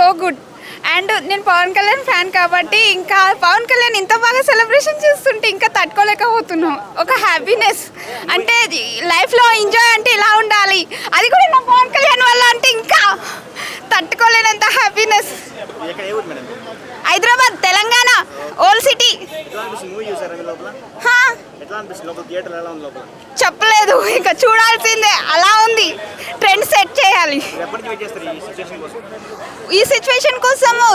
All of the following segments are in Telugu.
గుడ్ అండ్ నేను పవన్ కళ్యాణ్ ఫ్యాన్ కాబట్టి ఇంకా పవన్ కళ్యాణ్ ఇంత బాగా సెలబ్రేషన్ చేస్తుంటే ఇంకా తట్టుకోలేకపోతున్నాం ఒక హ్యాపీనెస్ అంటే లైఫ్లో ఎంజాయ్ అంటే ఇలా ఉండాలి అది కూడా నా పవన్ కళ్యాణ్ వల్ల అంటే ఇంకా తట్టుకోలేనంత హ్యాపీనెస్ ఎక్కడ ఏ ఊరు madam Hyderabad Telangana old city ఎట్లా అనిపిస్తుంది మూవీ చూసారా మీ లోపల ఎట్లా అనిపిస్తుంది లోపల థియేటర్ ఎలా ఉంది లోపల చెప్పలేదు ఇంకా చూడాల్సిందే అలా ఉంది ట్రెండ్ సెట్ చేయాలి మీరు ఎప్పటి నుంచి వెయిట్ చేస్తారు ఈ సిచ్యువేషన్ కోసం ఈ సిచ్యువేషన్ కోసము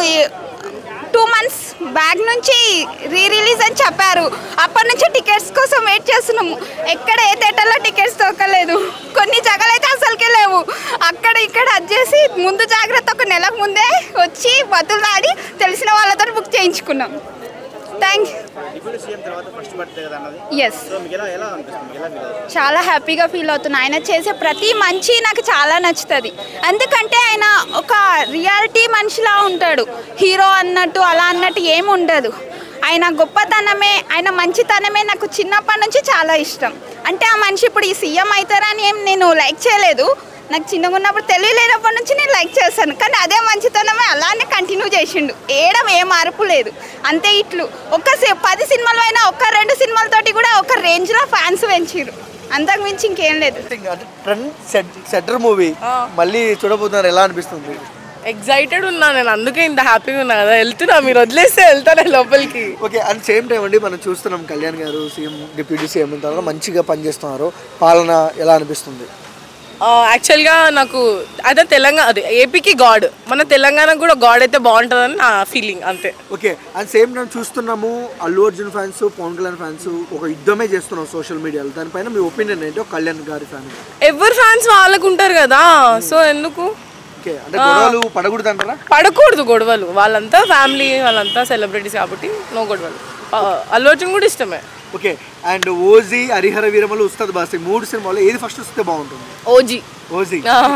టూ మంత్స్ బ్యాక్ నుంచి రీ రిలీజ్ అని చెప్పారు అప్పటి నుంచి టికెట్స్ కోసం వెయిట్ చేస్తున్నాము ఎక్కడ ఏ థియేటర్లో టికెట్స్ దొరకలేదు కొన్ని జగలైతే అసలుకే లేవు అక్కడ ఇక్కడ అది చేసి ముందు జాగ్రత్త ఒక నెలకు ముందే వచ్చి బతులాడి తెలిసిన వాళ్ళతో బుక్ చేయించుకున్నాం థ్యాంక్ ఇప్పుడు సీఎం తర్వాత ఫస్ట్ బర్త్డే కదా అన్నది ఎస్ సో మీకు ఎలా ఎలా అనిపిస్తుంది మీకు ఎలా ఫీల్ అవుతుంది చాలా హ్యాపీగా ఫీల్ అవుతున్నా ఆయన చేసే ప్రతి మంచి నాకు చాలా నచ్చుతుంది ఎందుకంటే ఆయన ఒక రియాలిటీ మనిషిలా ఉంటాడు హీరో అన్నట్టు అలా అన్నట్టు ఏమి ఉండదు ఆయన గొప్పతనమే ఆయన మంచితనమే నాకు చిన్నప్పటి నుంచి చాలా ఇష్టం అంటే ఆ మనిషి ఇప్పుడు ఈ సీఎం అవుతారని ఏం నేను లైక్ చేయలేదు నాకు చిన్నగా ఉన్నప్పుడు తెలియలేనప్పటి నుంచి నేను లైక్ చేస్తాను కానీ అదే మంచితనమే అలానే కంటిన్యూ చేసిండు ఏడం ఏ మార్పు లేదు అంతే ఇట్లు ఒక్క సే- పది సినిమాలు అయినా ఒక్క రెండు సినిమాలతోటి కూడా ఒక రేంజ్లో ఫ్యాన్స్ పెంచిరు అంతకు మించి ఇంకేం లేదు అంటే ట్రెండ్ సెట్ సెటర్ మూవీ మళ్ళీ చూడబోతున్నారు ఎలా అనిపిస్తుంది ఎగ్జైటెడ్ ఉన్నా నేను అందుకే ఇంత హ్యాపీగా ఉన్నా కదా వెళ్తున్నా మీరు వదిలేస్తే వెళ్తానే లోపలికి ఓకే అట్ సేమ్ టైం అండి మనం చూస్తున్నాం కళ్యాణ్ గారు సీఎం డిప్యూటీ సీఎం తర్వాత మంచిగా పనిచేస్తున్నారు పాలన ఎలా అనిపిస్తుంది యాక్చువల్గా నాకు అదే తెలంగాణ అదే ఏపీకి గాడ్ మన తెలంగాణకు కూడా గాడ్ అయితే బాగుంటుందని నా ఫీలింగ్ అంతే ఓకే అండ్ సేమ్ టైం చూస్తున్నాము అల్లు అర్జున్ ఫ్యాన్స్ పవన్ కళ్యాణ్ ఫ్యాన్స్ ఒక యుద్ధమే చేస్తున్నాం సోషల్ మీడియాలో దానిపైన మీ ఒపీనియన్ ఏంటి ఒక కళ్యాణ్ గారి ఫ్యాన్ ఎవరు ఫ్యాన్స్ వాళ్ళకు ఉంటారు కదా సో ఎందుకు ఓకే అంటే గొడవలు పడకూడదు అంటారా పడకూడదు గొడవలు వాళ్ళంతా ఫ్యామిలీ వాళ్ళంతా సెలబ్రిటీస్ కాబట్టి నో గొడవలు ఆ, అల్లు అర్జున్ కూడా ఇష్టమే okay and OG Harihara Veeramallu Ustaad బాసి మూడు సినిమాలు ఏది ఫస్ట్ వస్తే బాగుంటుంది ఓజీ ఓజీ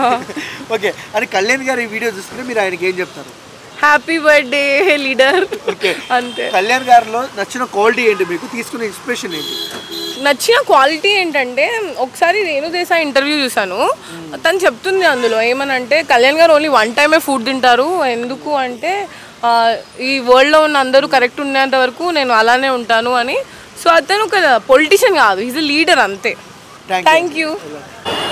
ఓకే అని కళ్యాణ్ గారి వీడియో చూస్తుంటే మీరు ఆయనకి ఏం చెప్తారు హ్యాపీ బర్త్డే లీడర్ అంతే కళ్యాణ్ గారిలో నచ్చిన క్వాలిటీ ఏంటి మీకు తీసుకున్న ఇన్స్పిరేషన్ ఏంటి నచ్చిన క్వాలిటీ ఏంటంటే ఒకసారి రేణు దేశాయ్ ఇంటర్వ్యూ చూశాను తను చెప్తుంది అందులో ఏమనంటే కళ్యాణ్ గారు ఓన్లీ వన్ టైమే ఫుడ్ తింటారు ఎందుకు అంటే ఆ, ఈ వరల్డ్లో ఉన్న అందరూ కరెక్ట్ ఉండేంత వరకు నేను అలానే ఉంటాను అని సో అతను ఒక పొలిటీషియన్ కాదు ఈజ్ లీడర్ అంతే Thank you. Thank you